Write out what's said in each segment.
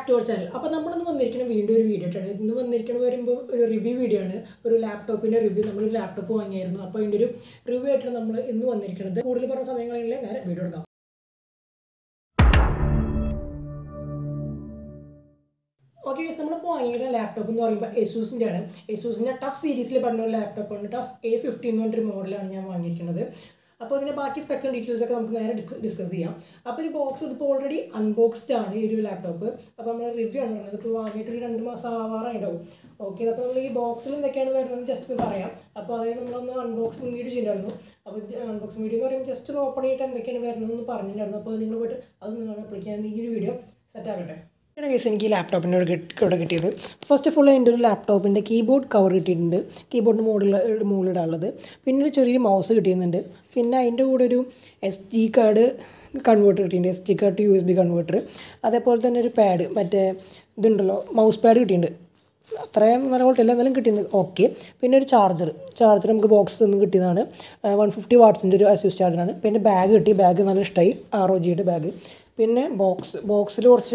back to our channel അപ്പോൾ നമ്മളിന്ന് വന്നിരിക്കുന്ന വീണ്ടും ഒരു വീഡിയോ ആയിട്ടാണ് ഇന്ന് വന്നിരിക്കുന്നത് വരുമ്പോൾ ഒരു റിവ്യൂ വീഡിയോ ആണ് ഒരു ലാപ്ടോപ്പിൻ്റെ റിവ്യൂ നമ്മളൊരു ലാപ്ടോപ്പ് വാങ്ങിയായിരുന്നു അപ്പോൾ അതിൻ്റെ ഒരു റിവ്യൂ ആയിട്ടാണ് നമ്മൾ ഇന്ന് വന്നിരിക്കുന്നത് കൂടുതൽ പറഞ്ഞ സമയങ്ങളിൽ നേരെ വീഡിയോ എടുക്കാം ഓക്കെ നമ്മളിപ്പോൾ വാങ്ങിയിരിക്കുന്ന ലാപ്ടോപ്പ് എന്ന് പറയുമ്പോൾ എസൂസിൻ്റെ ആണ് എസൂസിൻ്റെ ടഫ് സീരീസിൽ പറഞ്ഞ ഒരു ലാപ്ടോപ്പാണ് ടഫ് എ ഫിഫ്റ്റി എന്ന് പറഞ്ഞൊരു മോഡലാണ് ഞാൻ വാങ്ങിയിരിക്കുന്നത് അപ്പോൾ ഇതിൻ്റെ ബാക്കി സ്പെക്സും ഡീറ്റെയിൽസ് ഒക്കെ നമുക്ക് നേരെ ഡിസ്കസ് ചെയ്യാം അപ്പോൾ ഒരു ബോക്സ് ഇതിപ്പോൾ ഓൾറെഡി അൺബോക്സ്ഡ് ആണ് ഈ ഒരു ലാപ്ടോപ്പ് അപ്പോൾ നമ്മൾ റിവ്യൂ ആണ് പറയുന്നത് ഇപ്പോൾ വാങ്ങിയിട്ട് ഒരു രണ്ട് മാസം ആവാറായിട്ടുണ്ടാവും ഓക്കെ അപ്പോൾ നമ്മൾ ഈ ബോക്സിൽ എന്തൊക്കെയാണ് വരുന്നത് ജസ്റ്റ് ഒന്ന് പറയാം അപ്പോൾ അതായത് നമ്മളൊന്ന് അൺബോക്സിങ് വീഡിയോ ചെയ്തിട്ടുണ്ടായിരുന്നു അപ്പോൾ അൺബോക്സിങ് വീഡിയോ എന്ന് പറയുമ്പോൾ ജസ്റ്റ് ഒന്ന് ഓപ്പൺ ചെയ്തിട്ട് എന്തൊക്കെയാണ് വരുന്നതെന്ന് പറഞ്ഞിട്ടുണ്ടായിരുന്നു അപ്പോൾ നിങ്ങൾ പോയിട്ട് അത് നിങ്ങൾ അപ്ലിക്കാൻ ഈ ഒരു വീഡിയോ സെറ്റ് ആക്കട്ടെ ആണ് കേസ് എനിക്ക് ഈ ലാപ്ടോപ്പിൻ്റെ ഒരു ഇവിടെ കിട്ടിയത് ഫസ്റ്റ് ഓഫ് ഓൾ എൻ്റെ ഒരു ലാപ്ടോപ്പിൻ്റെ കീബോർഡ് കവർ കിട്ടിയിട്ടുണ്ട് കീബോർഡിൻ്റെ മുകളിൽ മുകളിലിടാനുള്ളത് പിന്നെ ഒരു ചെറിയൊരു മൗസ് കിട്ടിയിരുന്നുണ്ട് പിന്നെ അതിൻ്റെ കൂടെ ഒരു എസ് ഡി കാർഡ് കൺവേർട്ടർ കിട്ടിയിട്ടുണ്ട് S D card to U S B converter അതേപോലെ തന്നെ ഒരു പാഡ് മറ്റേ ഇതുണ്ടല്ലോ മൗസ് പാഡ് കിട്ടിയിട്ടുണ്ട് അത്രയും നല്ല കുഴപ്പമില്ല എന്നാലും കിട്ടിയത് ഓക്കെ പിന്നെ ഒരു ചാർജർ ചാർജർ നമുക്ക് ബോക്സിൽ നിന്ന് കിട്ടിയതാണ് വൺ ഫിഫ്റ്റി വാട്ട്സിൻ്റെ ഒരു അസ്യൂസ് ചാർജറാണ് പിന്നെ ബാഗ് കിട്ടി ബാഗ് നല്ല ഇഷ്ടമായി ആർ ഒ ജിയുടെ ബാഗ് പിന്നെ ബോക്സ് ബോക്സിൽ കുറച്ച്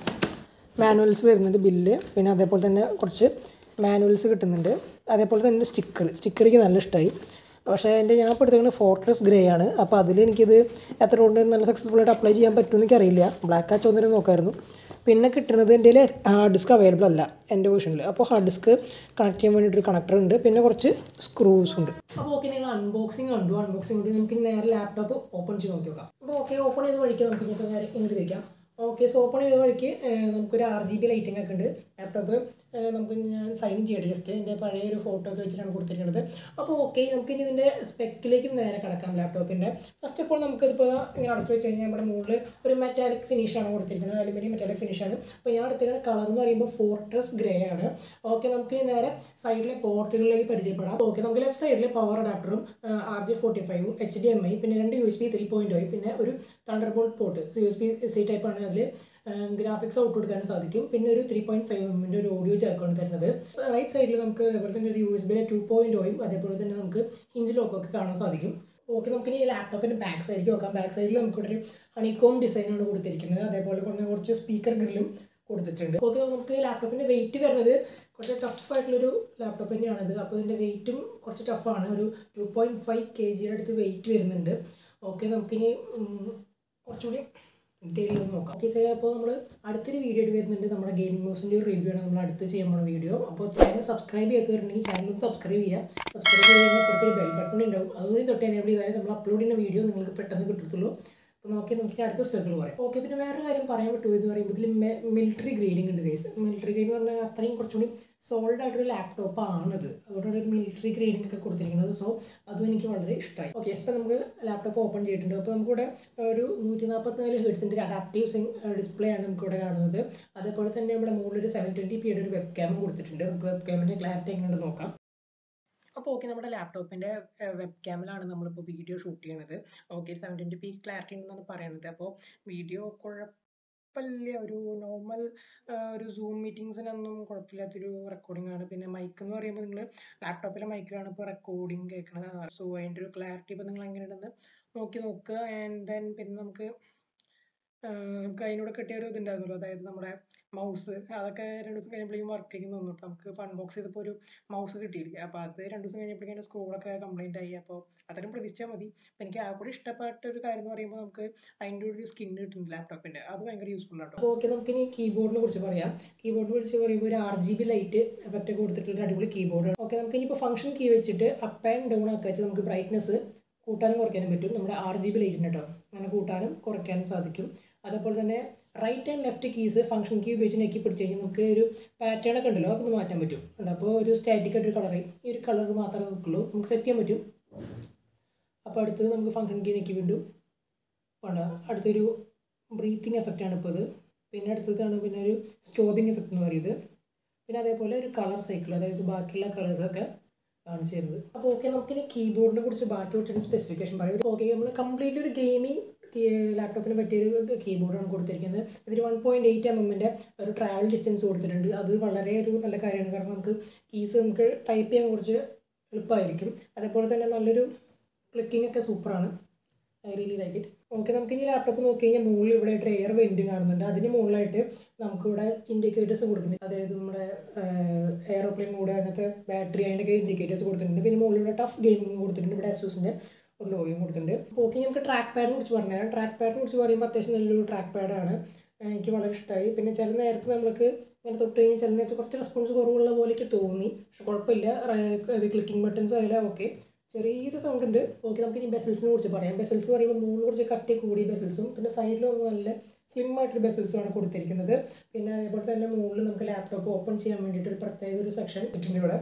മാനുവൽസ് വരുന്നുണ്ട് ബില്ല് പിന്നെ അതേപോലെ തന്നെ കുറച്ച് മാനുവൽസ് കിട്ടുന്നുണ്ട് അതേപോലെ തന്നെ സ്റ്റിക്കർ സ്റ്റിക്കർ എനിക്ക് നല്ല ഇഷ്ടമായി പക്ഷേ എൻ്റെ ഞാൻ ഇപ്പോൾ എടുത്തിരിക്കുന്നത് ഫോർട്രസ് ഗ്രേ ആണ് അപ്പോൾ അതിൽ എനിക്കിത് എത്ര കൊണ്ട് നല്ല സക്സസ്ഫുൾ ആയിട്ട് അപ്ലൈ ചെയ്യാൻ പറ്റുമെന്ന് എനിക്കറിയില്ല ബ്ലാക്ക് ആച്ച് ഒന്നിനും നോക്കായിരുന്നു പിന്നെ കിട്ടുന്നത് എൻ്റെ ഹാർഡ് ഡിസ്ക് അവൈലബിൾ അല്ല എൻ്റെ വേർഷനിൽ അപ്പോൾ ഹാർഡ് ഡിസ്ക് കണക്ട് ചെയ്യാൻ വേണ്ടിയിട്ടൊരു കണക്ടർ ഉണ്ട് പിന്നെ കുറച്ച് സ്ക്രൂസ് ഉണ്ട് അപ്പോൾ ഓക്കെ നിങ്ങൾ അൺബോക്സിങ് കണ്ടു അൺബോക്സിങ് കൊണ്ട് നമുക്ക് നേരെ ലാപ്ടോപ്പ് ഓപ്പൺ ചെയ്ത് നോക്കി നോക്കാം അപ്പോൾ ഓക്കെ ഓപ്പൺ ചെയ്ത് വഴിക്ക് നമുക്ക് ഇങ്ങോട്ട് നേരെ ഇങ്ങോട്ട് തിരിക്കാം ഓക്കെ സോ ഓപ്പൺ ചെയ്ത വഴിക്ക് നമുക്കൊരു ആർ ജി ബി ലൈറ്റിംഗ് ഒക്കെ ഉണ്ട് ലാപ്ടോപ്പ് നമുക്ക് ഞാൻ സൈൻ ചെയ്യട്ടെ ജസ്റ്റ് എൻ്റെ പഴയ ഒരു ഫോട്ടോ ഒക്കെ വെച്ചിട്ടാണ് കൊടുത്തിരിക്കുന്നത് അപ്പോൾ ഓക്കെ നമുക്ക് ഇനി ഇതിൻ്റെ സ്പെക്കിലേക്ക് നേരെ കിടക്കാം ലാപ്ടോപ്പിൻ്റെ ഫസ്റ്റ് ഓഫ് ഓൾ നമുക്കിതിപ്പോൾ ഇങ്ങനെ അടച്ചു വെച്ച് കഴിഞ്ഞാൽ നമ്മുടെ മുകളിൽ ഒരു മെറ്റാലിക് ഫിനിഷാണ് കൊടുത്തിരിക്കുന്നത് അലുമിനിയം മെറ്റാലിക് ഫിനിഷാണ് അപ്പോൾ ഞാൻ എടുത്തിരിക്കുന്ന കളർ എന്ന് പറയുമ്പോൾ ഫോർട്രസ് ഗ്രേ ആണ് ഓക്കെ നമുക്ക് നേരെ സൈഡിലെ പോർട്ടുകളിലേക്ക് പരിചയപ്പെടാം ഓക്കെ നമുക്ക് ലെഫ്റ്റ് സൈഡിൽ പവർ അഡാപ്റ്ററും ആർ ജെ ഫോർട്ടി ഫൈവും എച്ച് ഡി എം ഐ പിന്നെ രണ്ട് U S B three point ഒയും പിന്നെ ഒരു thunderbolt port U S B C ടൈപ്പാണ് അതിൽ ഗ്രാഫിക്സ് ഔട്ട് കൊടുക്കാനും സാധിക്കും പിന്നെ ഒരു ത്രീ പോയിന്റ് ഫൈവ് എമ്മിൻ്റെ ഒരു ഓഡിയോ ജാക്കാണ് തരുന്നത് റൈറ്റ് സൈഡിൽ നമുക്ക് അതേപോലെ തന്നെ ഒരു യു എസ് ബിയിലെ ടു പോയിന്റ് ഓയും അതേപോലെ തന്നെ നമുക്ക് ഹിഞ്ച് ലോക്കൊക്കെ കാണാൻ സാധിക്കും ഓക്കെ നമുക്ക് ഈ ലാപ്ടോപ്പിൻ്റെ ബാക്ക് സൈഡിലേക്ക് നോക്കാം ബാക്ക് സൈഡിൽ നമുക്കിവിടെ ഒരു ഹണിക്കോം ഡിസൈനാണ് കൊടുത്തിരിക്കുന്നത് അതേപോലെ കുറഞ്ഞ കുറച്ച് സ്പീക്കർ ഗ്രില്ലും കൊടുത്തിട്ടുണ്ട് ഓക്കെ നമുക്ക് ലാപ്ടോപ്പിൻ്റെ വെയിറ്റ് വരുന്നത് കുറച്ച് ടഫായിട്ടുള്ളൊരു ലാപ്ടോപ്പ് തന്നെയാണിത് അപ്പോൾ ഇതിൻ്റെ വെയിറ്റും കുറച്ച് ടഫാണ് ഒരു ടു പോയിൻറ്റ് ഫൈവ് കെ ജിയുടെ അടുത്ത് വെയിറ്റ് വരുന്നുണ്ട് ഓക്കെ നമുക്കിനി കുറച്ചുകൂടി ഡീറ്റെയിൽ നോക്കാം ഓക്കെ സേ അപ്പോൾ നമ്മൾ അടുത്തൊരു വീഡിയോ ആയിട്ട് വരുന്നുണ്ട് നമ്മുടെ ഗെയിമിംഗ് മൗസിൻ്റെ ഒരു റിവ്യൂ ആണ് നമ്മൾ അടുത്ത് ചെയ്യാൻ പോകുന്ന വീഡിയോ അപ്പോൾ ചാനൽ സബ്സ്ക്രൈബ് ചെയ്തിട്ടുണ്ടെങ്കിൽ ചാനൽ ഒന്ന് സബ്സ്ക്രൈബ് ചെയ്യുക സബ്സ്ക്രൈബ് ചെയ്ത് കഴിഞ്ഞാൽ ഇപ്പോഴത്തെ ബെൽ ബട്ടൺ ഉണ്ടാവും അതുകൊണ്ട് തൊട്ട് എനേബിൾ ചെയ്താൽ നമ്മൾ അപ്ലോഡ് ചെയ്യുന്ന വീഡിയോ നിങ്ങൾക്ക് പെട്ടെന്ന് കിട്ടത്തുള്ളൂ അപ്പോൾ നോക്കി നമുക്ക് അടുത്ത സ്പെക്കുകൾ പറയാം ഓക്കെ പിന്നെ വേറൊരു കാര്യം പറയാൻ പറ്റുമോ എന്ന് പറയുമ്പോൾ ഇതിൽ മിലിറ്ററി ഗ്രേഡിംഗ് ഉണ്ട് കേസ് മിലിറ്ററി ഗ്രേഡ് എന്ന് പറഞ്ഞാൽ അത്രയും കുറച്ചുകൂടി സോൾഡ് ആയിട്ടൊരു ലാപ്ടോപ്പ് ആണത് അതുകൊണ്ടാണ് ഒരു മിലിറ്ററി ഗ്രേഡിംഗ് ഒക്കെ കൊടുത്തിരിക്കുന്നത് സോ അതും എനിക്ക് വളരെ ഇഷ്ടമായി ഓക്കെ ഇപ്പം നമുക്ക് ലാപ്ടോപ്പ് ഓപ്പൺ ചെയ്തിട്ടുണ്ട് അപ്പോൾ നമുക്കിവിടെ ഒരു നൂറ്റി നാൽപ്പത്തിനാല് ഹെഡ്സിൻ്റെ ഒരു അഡാപ്റ്റീവ് ഡിസ്പ്ലേ ആണ് നമുക്കിവിടെ കാണുന്നത് അതേപോലെ തന്നെ നമ്മുടെ മുകളിൽ ഒരു സെവൻ ട്വൻറ്റി പിയുടെ ഒരു വെബ് ക്യാമും കൊടുത്തിട്ടുണ്ട് നമുക്ക് വെബ് ക്യാമിൻ്റെ ക്ലാരിറ്റി എങ്ങനെയുണ്ട് നോക്കാം അപ്പോൾ ഓക്കെ നമ്മുടെ ലാപ്ടോപ്പിൻ്റെ വെബ് ക്യാമിലാണ് നമ്മളിപ്പോൾ വീഡിയോ ഷൂട്ട് ചെയ്യുന്നത് okay seven twenty P clarity ഉണ്ടെന്നാണ് പറയുന്നത് അപ്പോൾ വീഡിയോ കുഴപ്പമില്ല ഒരു നോർമൽ ഒരു സൂം മീറ്റിങ്സിനൊന്നും കുഴപ്പമില്ലാത്തൊരു റെക്കോർഡിംഗ് ആണ് പിന്നെ മൈക്ക് എന്ന് പറയുമ്പോൾ നിങ്ങൾ ലാപ്ടോപ്പിലെ മൈക്കിലാണ് ഇപ്പോൾ റെക്കോർഡിംഗ് കേൾക്കുന്നത് സോ അതിൻ്റെ ഒരു ക്ലാരിറ്റി ഇപ്പോൾ നിങ്ങൾ എങ്ങനെയുണ്ടെന്ന് നോക്കി നോക്കുക ആൻഡ് ദെൻ പിന്നെ നമുക്ക് നമുക്ക് അതിനോട് കിട്ടിയ ഒരു ഇതുണ്ടായിരുന്നല്ലോ അതായത് നമ്മുടെ മൗസ് അതൊക്കെ രണ്ട് ദിവസം കഴിഞ്ഞപ്പോഴേക്കും വർക്ക് ചെയ്യുന്നു തോന്നുന്നു നമുക്ക് ഇപ്പോൾ അൺബോക്സ് ചെയ്തപ്പോൾ ഒരു മൗസ് കിട്ടിയില്ല അപ്പോൾ അത് രണ്ട് ദിവസം കഴിഞ്ഞപ്പോഴേക്കും എൻ്റെ സ്ക്രൂകളൊക്കെ കംപ്ലൈൻ്റ് ആയി അപ്പോൾ അത്രയും പ്രതീക്ഷിച്ചാൽ മതി അപ്പോൾ എനിക്ക് ആ കൂടി ഇഷ്ടപ്പെട്ട ഒരു കാര്യം എന്ന് പറയുമ്പോൾ നമുക്ക് അതിൻ്റെ ഒരു സ്കിൻ കിട്ടുന്നുണ്ട് ലാപ്ടോപ്പിൻ്റെ അത് ഭയങ്കര യൂസ്ഫുൾ ആണ് ഓക്കെ നമുക്ക് ഇനി കീബോർഡിനെ കുറിച്ച് പറയാം കീബോർഡിനെ കുറിച്ച് പറയുമ്പോൾ ഒരു R G B light effect കൊടുത്തിട്ടുള്ള ഒരു അടിപൊളി കീബോർഡ് ഓക്കെ നമുക്ക് ഇനിയിപ്പോൾ ഫംഗ്ഷൻ കീ വെച്ചിട്ട് അപ്പ് ആൻഡ് ഡൗൺ ആക്കി വെച്ച് നമുക്ക് ബ്രൈറ്റ്നസ് കൂട്ടാനും കുറയ്ക്കാനും പറ്റും നമ്മുടെ ആർ ജി ബി ലൈറ്റിന് കേട്ടോ അങ്ങനെ കൂട്ടാനും കുറയ്ക്കാനും സാധിക്കും അതേപോലെ തന്നെ right and left keys function key ഉപയോഗിച്ച് നെക്കി പിടിച്ച് കഴിഞ്ഞാൽ നമുക്ക് ഒരു പാറ്റേൺ ഒക്കെ ഉണ്ടല്ലോ അതൊക്കെ മാറ്റാൻ പറ്റും ഉണ്ട് അപ്പോൾ ഒരു സ്റ്റാറ്റിക് ആയിട്ട് കളർ ഈ ഒരു കളർ മാത്രമേ നിൽക്കുള്ളൂ നമുക്ക് സെറ്റ് ചെയ്യാൻ പറ്റും അപ്പോൾ അടുത്തത് നമുക്ക് ഫംഗ്ഷൻ കീ നെക്കി വീണ്ടും വേണ്ട അടുത്തൊരു ബ്രീത്തിങ് എഫക്റ്റാണ് ഇപ്പോൾ ഇത് പിന്നെ അടുത്തതാണ് പിന്നെ ഒരു സ്റ്റോപ്പിംഗ് എഫക്റ്റ് എന്ന് പറയുന്നത് പിന്നെ അതേപോലെ ഒരു കളർ സൈക്കിൾ അതായത് ബാക്കിയുള്ള കളേഴ്സൊക്കെ കാണിച്ചു തരുന്നത് അപ്പോൾ ഓക്കെ നമുക്കിനി കീബോർഡിനെ കുറിച്ച് ബാക്കി കുറച്ച് സ്പെസിഫിക്കേഷൻ പറയും ഓക്കെ നമ്മൾ കംപ്ലീറ്റ് ഒരു ഗെയിമിംഗ് ലാപ്ടോപ്പിന് പറ്റിയൊരു കീബോർഡാണ് കൊടുത്തിരിക്കുന്നത് ഇതിൽ വൺ പോയിൻറ്റ് എയ്റ്റ് എം എമ്മിൻ്റെ ഒരു ട്രാവൽ ഡിസ്റ്റൻസ് കൊടുത്തിട്ടുണ്ട് അത് വളരെ ഒരു നല്ല കാര്യമാണ് കാരണം നമുക്ക് കീസ് നമുക്ക് ടൈപ്പ് ചെയ്യാൻ കുറച്ച് എളുപ്പമായിരിക്കും അതേപോലെ തന്നെ നല്ലൊരു ക്ലിക്കിംഗ് ഒക്കെ സൂപ്പറാണ് I really like it okay നമുക്ക് ഇനി ലാപ്ടോപ്പ് നോക്കി കഴിഞ്ഞാൽ മുകളിൽ ഇവിടെ ആയിട്ട് എയർ വെൻറ്റ് കാണുന്നുണ്ട് അതിന് മുകളിലായിട്ട് നമുക്കിവിടെ ഇൻഡിക്കേറ്റേഴ്സ് കൊടുക്കുന്നുണ്ട് അതായത് നമ്മുടെ എയറോപ്ലെയിൻ മോഡ് അങ്ങനത്തെ ബാറ്ററി അതിൻ്റെയൊക്കെ ഇൻഡിക്കേറ്റേഴ്സ് കൊടുത്തിട്ടുണ്ട് പിന്നെ മുകളിലൂടെ ടഫ് ഗെയിമിംഗ് കൊടുത്തിട്ടുണ്ട് ഇവിടെ അസൂസിൻ്റെ ഒരു ലോയും കൊടുത്തിട്ടുണ്ട് ഓക്കെ നമുക്ക് ട്രാക്ക് പാഡിനെ കുറിച്ച് പറഞ്ഞുതരാം ട്രാക്ക് പാഡിനെ കുറിച്ച് പറയുമ്പോൾ അത്യാവശ്യം നല്ലൊരു ട്രാക്ക് പാഡാണ് എനിക്ക് വളരെ ഇഷ്ടമായി പിന്നെ ചില നേരത്ത് നമുക്ക് ഇങ്ങനെ തൊട്ട് കഴിഞ്ഞാൽ ചില നേരത്ത് കുറച്ച് റെസ്പോൺസ് കുറവുള്ള പോലെയൊക്കെ തോന്നി പക്ഷെ കുഴപ്പമില്ല ക്ലിക്കിംഗ് ബട്ടൺസ് ആയാലും ഓക്കെ ചെറിയൊരു സൗണ്ട് ഉണ്ട് ഓക്കെ നമുക്ക് ഇനി ബെസൽസിനെ കുറിച്ച് പറയാം ബെസൽസ് പറയുമ്പോൾ മുകളിൽ കുറച്ച് കട്ടി കൂടിയ ബെസൽസും പിന്നെ സൈഡിലും നല്ല സ്ലിം ആയിട്ടൊരു ബെസൽസുമാണ് കൊടുത്തിരിക്കുന്നത് പിന്നെ അതേപോലെ തന്നെ മുകളിൽ നമുക്ക് ലാപ്ടോപ്പ് ഓപ്പൺ ചെയ്യാൻ വേണ്ടിയിട്ട് ഒരു പ്രത്യേക ഒരു സെക്ഷൻ ഇട്ടിട്ടുണ്ട് ഇവിടെ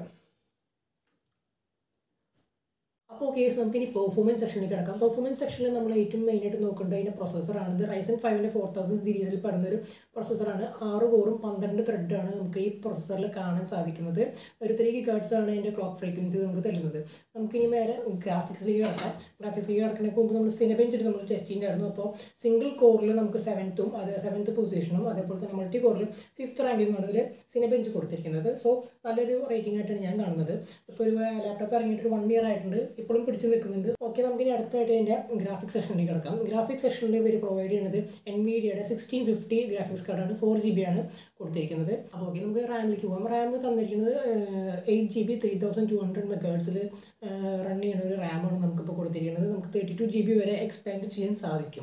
അപ്പോൾ കേസ് നമുക്ക് ഇനി പെർഫോമൻസ് സെക്ഷനിലേക്ക് കിടക്കാം പെർഫോമൻസ് സെക്ഷനിൽ നമ്മൾ ഏറ്റവും മെയിനായിട്ട് നോക്കേണ്ടത് അതിൻ്റെ പ്രൊസസ്സറാണ് ഇത് റൈസൻ ഫൈവിൻ്റെ ഫോർ തൗസൻഡ് സീരീസിൽ പെടുന്ന ഒരു പ്രൊസസ്സറാണ് ആറ് കോറും പന്ത്രണ്ട് ത്രെഡാണ് നമുക്ക് ഈ പ്രൊസസ്സറിൽ കാണാൻ സാധിക്കുന്നത് ഒരു ത്രീ ഗിഗേർട്സ് ആണ് അതിൻ്റെ ക്ലോക്ക് ഫ്രീക്വൻസി നമുക്ക് തരുന്നത് നമുക്കിനി നേരെ ഗ്രാഫിക്സിലേക്ക് കിടക്കാം ഗ്രാഫിക്സിലേക്ക് കിടക്കുന്നതിന് മുമ്പ് നമ്മൾ സിനബെഞ്ചിട്ട് നമ്മൾ ടെസ്റ്റ് ചെയ്യുന്നുണ്ടായിരുന്നു അപ്പോൾ സിംഗിൾ കോറിൽ നമുക്ക് സെവൻത്തും അത് സെവൻത്ത് പൊസിഷനും അതേപോലെ തന്നെ മൾട്ടി കോറിൽ ഫിഫ്ത്ത് റാങ്കിങ്ങുമാണ് ഇതിൽ സിനബെഞ്ച് കൊടുത്തിരിക്കുന്നത് സോ നല്ലൊരു റേറ്റിംഗ് ആയിട്ടാണ് ഞാൻ കാണുന്നത് ഇപ്പോൾ ഒരു ലാപ്ടോപ്പ് ഇറങ്ങിയിട്ട് ഒരു വൺ ഇയർ ആയിട്ടുണ്ട് ഇപ്പോഴും പിടിച്ച് നിൽക്കുന്നുണ്ട് ഓക്കെ നമുക്ക് ഇനി അടുത്തായിട്ട് അതിൻ്റെ ഗ്രാഫിക്സ് സെക്ഷനിലേക്ക് കിടക്കാം ഗ്രാഫിക്സ് സെക്ഷനിൽ ഇവർ പ്രൊവൈഡ് ചെയ്യുന്നത് എൻ വി ഡിയുടെ സിക്സ്റ്റീൻ ഫിഫ്റ്റി ഗ്രാഫിക്സ് കാർഡാണ് ഫോർ ജി ബി ആണ് കൊടുത്തിരിക്കുന്നത് അപ്പോൾ ഓക്കെ നമുക്ക് റാമിലേക്ക് പോകാം റാം തന്നിരിക്കുന്നത് eight G B three thousand two hundred മെഗേഡ്സിൽ റൺ ചെയ്യുന്ന ഒരു റാമാണ് നമുക്കിപ്പോൾ കൊടുത്തിരിക്കുന്നത് നമുക്ക് തേർട്ടി ടു ജി ബി വരെ എക്സ്പാൻഡ് ചെയ്യാൻ സാധിക്കും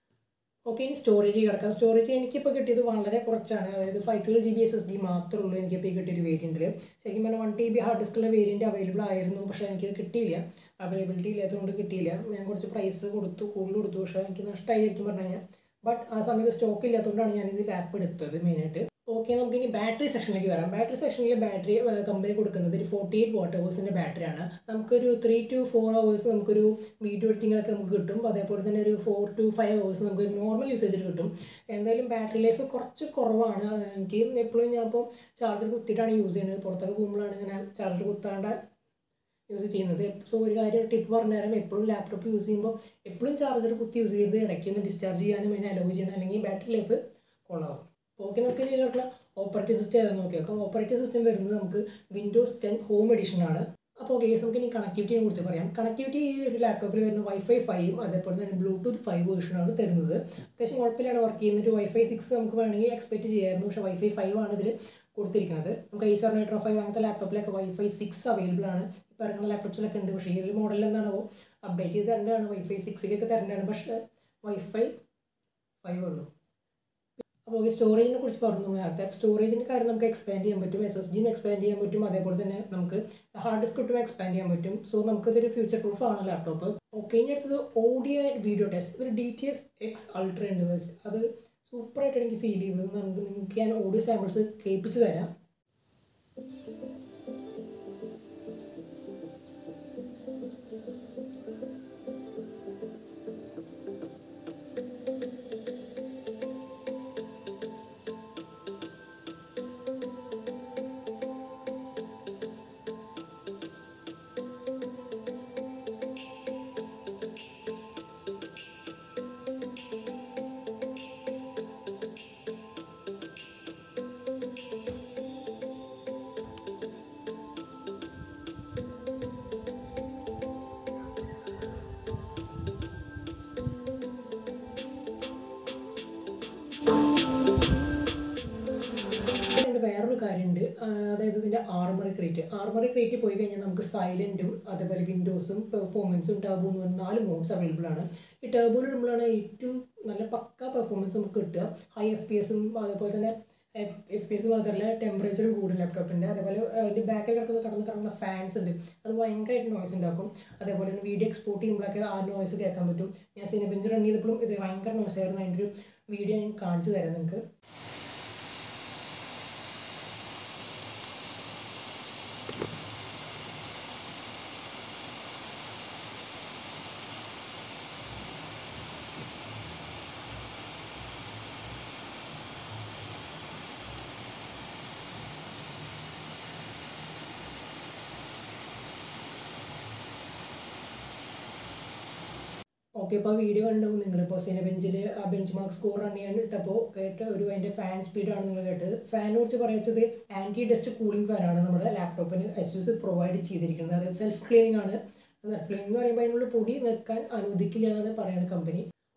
ഓക്കെ ഇനി സ്റ്റോറേജ് കിടക്കാം സ്റ്റോറേജ് എനിക്കിപ്പോൾ കിട്ടിയത് വളരെ കുറച്ചാണ് അതായത് five twelve G B S S D മാത്രമേ ഉള്ളൂ എനിക്കിപ്പോൾ ഈ കിട്ടിയൊരു വേരിയൻറ്റിൽ ശരിക്കും പറഞ്ഞാൽ വൺ ടി ബി ഹാർഡ് ഡിസ്കുള്ള വേരിയൻറ്റ് അവൈലബിൾ ആയിരുന്നു പക്ഷേ എനിക്കത് കിട്ടിയില്ല അവൈലബിലിറ്റി ഇല്ലാത്തതുകൊണ്ട് കിട്ടിയില്ല ഞാൻ കുറച്ച് പ്രൈസ് കൊടുത്തു കൂടുതൽ കൊടുത്തു പക്ഷേ എനിക്ക് നഷ്ടമായിരിക്കും പറഞ്ഞു കഴിഞ്ഞാൽ ബട്ട് ആ സമയത്ത് സ്റ്റോക്ക് ഇല്ലാത്തതുകൊണ്ടാണ് ഞാനിത് ലാപ്പ് എടുത്തത് മെയിനായിട്ട് ഓക്കെ നമുക്ക് ഇനി ബാറ്ററി സെക്ഷനിലേക്ക് വരാം ബാറ്ററി സെക്ഷനിൽ ബാറ്ററി കമ്പനി കൊടുക്കുന്നത് ഒരു ഫോർട്ടി എയ്റ്റ് വാട്ട് അവേഴ്സിൻ്റെ ബാറ്ററിയാണ് നമുക്കൊരു ത്രീ ടു ഫോർ അവേഴ്സ് നമുക്കൊരു വീഡിയോ എഡിറ്റിങ്ങിലൊക്കെ നമുക്ക് കിട്ടും അതേപോലെ തന്നെ ഒരു ഫോർ ടു ഫൈവ് അവേഴ്സ് നമുക്ക് ഒരു നോർമൽ യൂസേജിൽ കിട്ടും എന്തായാലും ബാറ്ററി ലൈഫ് കുറച്ച് കുറവാണ് എനിക്ക് എപ്പോഴും ഞാൻ ഇപ്പോൾ ചാർജർ കുത്തിയിട്ടാണ് യൂസ് ചെയ്യുന്നത് പുറത്തൊക്കെ പോകുമ്പോഴാണ് ഇങ്ങനെ ചാർജർ കുത്താണ്ട് യൂസ് ചെയ്യുന്നത് സോ ഒരു കാര്യം ടിപ്പ് പറഞ്ഞു തരാം എപ്പോഴും ലാപ്ടോപ്പ് യൂസ് ചെയ്യുമ്പോൾ എപ്പോഴും ചാർജർ കുത്തി യൂസ് ചെയ്ത് ഇടയ്ക്ക് ഒന്ന് ഡിസ്ചാർജ് ചെയ്യാനും അതിനെ അലോ ചെയ്യണം അല്ലെങ്കിൽ ബാറ്ററി ലൈഫ് കൊള്ളാവും ഓക്കെ നമുക്ക് ഇതിലുള്ള ഓപ്പറേറ്റിംഗ് സിസ്റ്റം ഏതാണെന്ന് നോക്കി നോക്കാം ഓപ്പറേറ്റിംഗ് സിസ്റ്റം വരുന്നത് നമുക്ക് വിൻഡോസ് ടെൻ ഹോം എഡിഷൻ ആണ് അപ്പോൾ കേസ് നമുക്ക് ഇനി കണക്ടിവിറ്റിയെ കുറിച്ച് പറയാം കണക്ടിവിറ്റി ഈ ഒരു ലാപ്ടോപ്പിൽ വരുന്ന വൈഫൈ ഫൈവും അതേപോലെ തന്നെ ബ്ലൂടൂത്ത് ഫൈവ് വേർഷനാണ് തരുന്നത് അത്യാവശ്യം കുഴപ്പമില്ലാണ് വർക്ക് ചെയ്യുന്നത് ഒരു വൈഫൈ സിക്സ് നമുക്ക് വേണമെങ്കിൽ എക്സ്പെക്ട് ചെയ്യായിരുന്നു പക്ഷേ വൈഫൈ ഫൈവ് ആണ് ഇതിൽ കൊടുത്തിരിക്കുന്നത് നമുക്ക് ഐസർ നൈട്രോ ഫൈവ് അങ്ങനത്തെ ലാപ്ടോപ്പിലൊക്കെ വൈഫൈ സിക്സ് അവൈലബിൾ ആണ് ഇപ്പോൾ ഇറങ്ങുന്ന ലാപ്ടോപ്സിലൊക്കെ ഉണ്ട് പക്ഷേ ഈ ഒരു മോഡൽ എന്താണോ അപ്ഡേറ്റ് ചെയ്ത് തരേണ്ടതാണ് വൈഫൈ സിക്സിലേക്ക് തരേണ്ടതാണ് പക്ഷേ വൈഫൈ ഫൈവ് ഉള്ളൂ അപ്പോൾ ഈ സ്റ്റോറേജിനെ കുറിച്ച് പറഞ്ഞു നേരത്തെ സ്റ്റോറേജിൻ്റെ കാര്യം നമുക്ക് എക്സ്പാൻഡ് ചെയ്യാൻ പറ്റും എസ് എസ് ഡിയും എക്സ്പാൻഡ് ചെയ്യാൻ പറ്റും അതേപോലെ തന്നെ നമുക്ക് ഹാർഡ് ഡിസ്ക് ഇട്ടും എക്സ്പാൻഡ് ചെയ്യാൻ പറ്റും സോ നമുക്കിതൊരു ഫ്യൂച്ചർ പ്രൂഫ് ആണ് ലാപ്ടോപ്പ് ഓക്കെ ഇനി അടുത്തത് ഓഡിയോ ആൻഡ് വീഡിയോ ടെസ്റ്റ് ഒരു D T S X ultra ഇൻഡേഴ്സ് അത് സൂപ്പറായിട്ട് എനിക്ക് ഫീൽ ചെയ്തത് നമുക്ക് നിങ്ങൾക്ക് ഞാൻ ഓഡിയോ സാമ്പിൾസ് കേൾപ്പിച്ച് തരാം ഇതിൻ്റെ വേറൊരു കാര്യമുണ്ട് ആ, അതായത് ഇതിൻ്റെ ആർമറി ക്രേറ്റ് ആർമറി ക്രേറ്റ് പോയി കഴിഞ്ഞാൽ നമുക്ക് സൈലൻറ്റും അതേപോലെ വിൻഡോസും പെർഫോമൻസും ടർബോ എന്ന് പറഞ്ഞ നാല് മോഡ്സ് അവൈലബിൾ ആണ് ഈ ടർബോയിൽ ഇടുമ്പോഴാണ് ഏറ്റവും നല്ല പക്ക പെർഫോമൻസ് നമുക്ക് കിട്ടുക ഹൈ എഫ് പി എസും അതേപോലെ തന്നെ എഫ് പി എസ് മാത്രമല്ല ടെമ്പറേച്ചറും കൂടും ലാപ്ടോപ്പിൻ്റെ അതേപോലെ അതിൻ്റെ ബാക്കിൽ കിടക്കുന്ന കടന്ന് കിടക്കുന്ന ഫാൻസ് ഉണ്ട് അത് ഭയങ്കരമായിട്ട് നോയ്സ് ഉണ്ടാക്കും അതേപോലെ തന്നെ വീഡിയോ എക്സ്പോർട്ട് ചെയ്യുമ്പോഴൊക്കെ ആ നോയ്സ് കേൾക്കാൻ പറ്റും ഞാൻ സിനിബെഞ്ച് റൺ ചെയ്തപ്പോഴും ഇത് ഭയങ്കര നോയ്സ് ആയിരുന്നു അതിൻ്റെ ഒരു വീഡിയോ ഞാൻ കാണിച്ചു തരാം നിങ്ങൾക്ക് ഓക്കെ ഇപ്പോൾ വീഡിയോ കണ്ടാവും നിങ്ങളിപ്പോൾ സിന ബെഞ്ചിൽ ആ ബെഞ്ച് മാർക്ക് സ്കോർ റൺ ചെയ്യാൻ ഇട്ടപ്പോൾ കേട്ട് ഒരു അതിൻ്റെ ഫാൻ സ്പീഡാണ് നിങ്ങൾ കേട്ടത് ഫാനിനെ കുറിച്ച് പറയുന്നത് ആൻറ്റി ഡസ്റ്റ് കൂളിംഗ് ഫാനാണ് നമ്മുടെ ലാപ്ടോപ്പിന് എസ്യൂസ് പ്രൊവൈഡ് ചെയ്തിരിക്കുന്നത് അതായത് സെൽഫ് ക്ലീനിങ് ആണ് സെൽഫ് ക്ലീനിങ് എന്ന് പറയുമ്പോൾ അതിനുള്ള പൊടി നിൽക്കാൻ അനുവദിക്കില്ല എന്നാണ് പറയുന്നത് കമ്പനി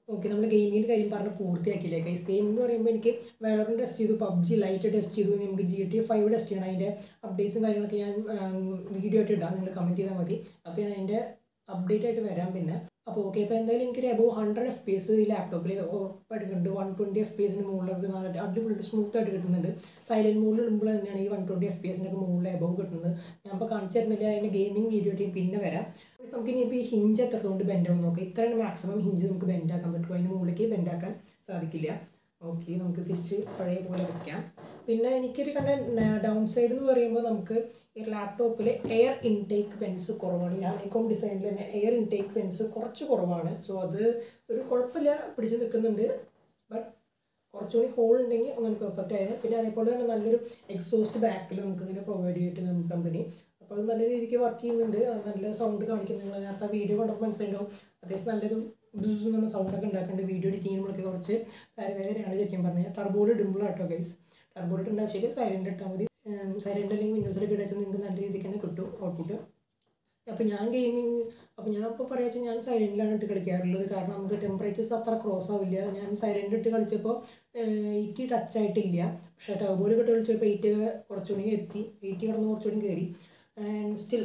ഓക്കെ നമ്മൾ ഗെയിമിങ്ങിൻ്റെ കാര്യം പറഞ്ഞ് പൂർത്തിയാക്കിയില്ലേ ഗൈസ് ഗെയിം എന്ന് പറയുമ്പോൾ എനിക്ക് വേറെ ടെസ്റ്റ് ചെയ്തു പബ്ജി ലൈറ്റ് ടെസ്റ്റ് ചെയ്തു നമുക്ക് ജി ടി ഫൈവ് ടെസ്റ്റ് ചെയ്യണം അതിൻ്റെ അപ്ഡേറ്റ്സും കാര്യങ്ങളൊക്കെ ഞാൻ വീഡിയോ ആയിട്ട് ഇടാം നിങ്ങൾ കമൻറ്റ് ചെയ്താൽ മതി അപ്പോൾ ഞാൻ അതിൻ്റെ അപ്ഡേറ്റ് ആയിട്ട് വരാം പിന്നെ അപ്പോൾ ഓക്കെ ഇപ്പോൾ എന്തായാലും എനിക്കൊരു above hundred F P S ഈ ലാപ്ടോപ്പിൽ ഉറപ്പായിട്ട് കിട്ടുന്നുണ്ട് വൺ ട്വൻറ്റി എഫ് പി എസിന് മുകളിലൊക്കെ നല്ല അടിപൊളി സ്മൂത്ത് ആയിട്ട് കിട്ടുന്നുണ്ട് സൈലൻറ്റ് മോഡിൽ ഇടുമ്പോൾ തന്നെയാണ് ഈ വൺ ട്വൻറ്റി എഫ് പി എസിനൊക്കെ മുകളിൽ അബവ് കിട്ടുന്നത് ഞാൻ ഇപ്പോൾ കാണിച്ചു തരുന്നില്ല അതിൻ്റെ ഗെയിമിംഗ് വീഡിയോ ടീം പിന്നെ വരാം നമുക്ക് ഇനിയിപ്പോൾ ഈ ഹിഞ്ച് എത്രത്തോണ്ട് ബെൻഡ് ആവും നോക്കാം ഇത്രയാണ് മാക്സിമം ഹിഞ്ച് നമുക്ക് ബെൻഡ് ആക്കാൻ പറ്റും അതിന് മുകളിലേക്ക് ബെൻഡ് ആക്കാൻ സാധിക്കില്ല ഓക്കെ നമുക്ക് തിരിച്ച് പഴയ പോലെ വയ്ക്കാം പിന്നെ എനിക്കൊരു കണ്ട ഡൗൺ സൈഡ് എന്ന് പറയുമ്പോൾ നമുക്ക് ഈ ലാപ്ടോപ്പിൽ എയർ ഇൻടേക്ക് പെൻസ് കുറവാണ് ഈ ആണിക്കോം ഡിസൈനിൽ തന്നെ എയർ ഇൻടേക്ക് പെൻസ് കുറച്ച് കുറവാണ് സോ അത് ഒരു കുഴപ്പമില്ല പിടിച്ച് നിൽക്കുന്നുണ്ട് ബട്ട് കുറച്ചുകൂടി ഹോൾ ഉണ്ടെങ്കിൽ ഒന്നും പെർഫെക്റ്റ് ആയത് പിന്നെ അതേപോലെ തന്നെ നല്ലൊരു എക്സോസ്റ്റ് ബാക്കിൽ നമുക്ക് ഇങ്ങനെ പ്രൊവൈഡ് ചെയ്തിട്ട് കമ്പനി അപ്പോൾ അത് നല്ല രീതിക്ക് വർക്ക് ചെയ്യുന്നുണ്ട് അത് നല്ല സൗണ്ട് കാണിക്കും നിങ്ങൾ നേരത്തെ വീഡിയോ കണ്ടപ്പോൾ മനസ്സിലായിട്ടുണ്ടാവും അത്യാവശ്യം നല്ലൊരു ബുസ് എന്ന സൗണ്ടൊക്കെ ഉണ്ടാക്കുന്നുണ്ട് വീഡിയോ എഡിറ്റിംഗ് നമ്മളൊക്കെ കുറച്ച് വേദനയാണ് ശരിക്കും പറഞ്ഞാൽ ടർബോർഡ് ഇടുമ്പോഴാട്ടോ ഗൈസ് ടർബോർഡ് ഇടേണ്ട ആവശ്യമില്ല സൈലൻ്റ് ഇട്ടാൽ മതി സൈലൻ്റ് അല്ലെങ്കിൽ വിൻഡോസിലൊക്കെ ഇടച്ചാൽ നിങ്ങൾക്ക് നല്ല രീതിക്ക് തന്നെ കിട്ടും ഔട്ട്പുട്ട് അപ്പോൾ ഞാൻ ഗെയിമിങ് അപ്പോൾ ഞാൻ ഇപ്പോൾ പറയാ വെച്ചാൽ ഞാൻ സൈലൻറ്റിലാണ് ഇട്ട് കളിക്കാറുള്ളത് കാരണം നമുക്ക് ടെമ്പറേച്ചേഴ്സ് അത്ര ക്രോസ് ആവില്ല ഞാൻ സൈലൻ്റ് ഇട്ട് കളിച്ചപ്പോൾ എയ്റ്റി ടച്ച് ആയിട്ടില്ല പക്ഷേ ടർബോയിൽ ഇട്ട് കളിച്ചപ്പോൾ എയ്റ്റ് കുറച്ചുകൂടി എത്തി എയ്റ്റി കിടന്ന് കുറച്ചുകൂടി കയറി ആൻഡ് സ്റ്റിൽ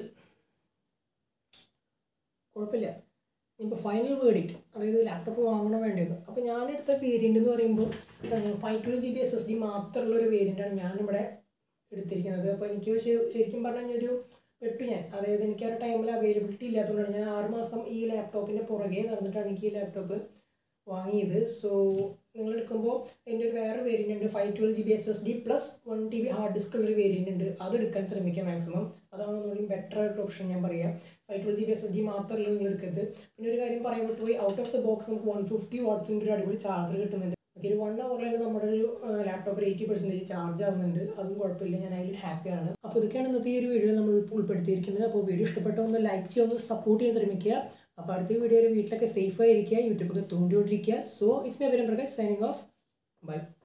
കുഴപ്പമില്ല ഇപ്പോൾ ഫൈനൽ വേർഡിക്റ്റ് അതായത് ലാപ്ടോപ്പ് വാങ്ങണോ വേണ്ടത് അപ്പോൾ ഞാനെടുത്ത വേരിയൻ്റ് എന്ന് പറയുമ്പോൾ five twelve G B S S D മാത്രമുള്ള ഒരു വേരിയൻ്റാണ് ഞാനിവിടെ എടുത്തിരിക്കുന്നത് അപ്പോൾ എനിക്ക് ശ- ശരിക്കും പറഞ്ഞാൽ ഒരു പെട്ടു ഞാൻ അതായത് എനിക്ക് ആ ഒരു ടൈമിൽ അവൈലബിലിറ്റി ഇല്ലാത്തതുകൊണ്ടാണ് ഞാൻ ആറ് മാസം ഈ ലാപ്ടോപ്പിൻ്റെ പുറകെ നടന്നിട്ടാണ് എനിക്ക് ഈ ലാപ്ടോപ്പ് വാങ്ങിയത് സോ നിങ്ങൾ എടുക്കുമ്പോൾ അതിൻ്റെ ഒരു വേറെ വേരിയൻ്റ് ഉണ്ട് five twelve G B S S D plus one T B hard disk ഉള്ളൊരു വേരിയൻ്റ് ഉണ്ട് അത് എടുക്കാൻ ശ്രമിക്കുക മാക്സിമം അതാണ് ഒന്നുകൂടി ബെറ്റർ ആയിട്ടുള്ള ഓപ്ഷൻ ഞാൻ പറയാം five twelve G B S S D മാത്രമല്ല നിങ്ങൾ എടുക്കരുത് പിന്നെ ഒരു കാര്യം പറയാൻ വിട്ടുപോയി ഔട്ട് ഓഫ് ദ ബോക്സ് നമുക്ക് വൺ ഫിഫ്റ്റി വാട്ട്സിൻ്റെ ഒരു അടിപൊളി ചാർജർ കിട്ടുന്നുണ്ട് ഓക്കെ ഒരു വൺ അവറിൽ തന്നെ നമ്മുടെ ഒരു ലാപ്ടോപ്പിൽ എയ്റ്റി പെർസെൻറ്റേജ് ചാർജ് ആവുന്നുണ്ട് അതും കുഴപ്പമില്ല ഞാൻ അതിൽ ഹാപ്പിയാണ് അപ്പോൾ ഇതൊക്കെയാണ് ഇന്നത്തെ ഈ ഒരു വീഡിയോ നമ്മൾ ഉൾ- ഉൾപ്പെടുത്തിയിരിക്കുന്നത് അപ്പോൾ വീഡിയോ ഇഷ്ടപ്പെട്ട ഒന്ന് ലൈക്ക് ചെയ്യുക ഒന്ന് സപ്പോർട്ട് ചെയ്യാൻ ശ്രമിക്കുക അപ്പോൾ അടുത്ത വീഡിയോയിൽ വീട്ടിലൊക്കെ സേഫ് ആയിരിക്കുക യൂട്യൂബൊക്കെ തോണ്ടിക്കൊണ്ടിരിക്കുക so it's my very Prakash signing off by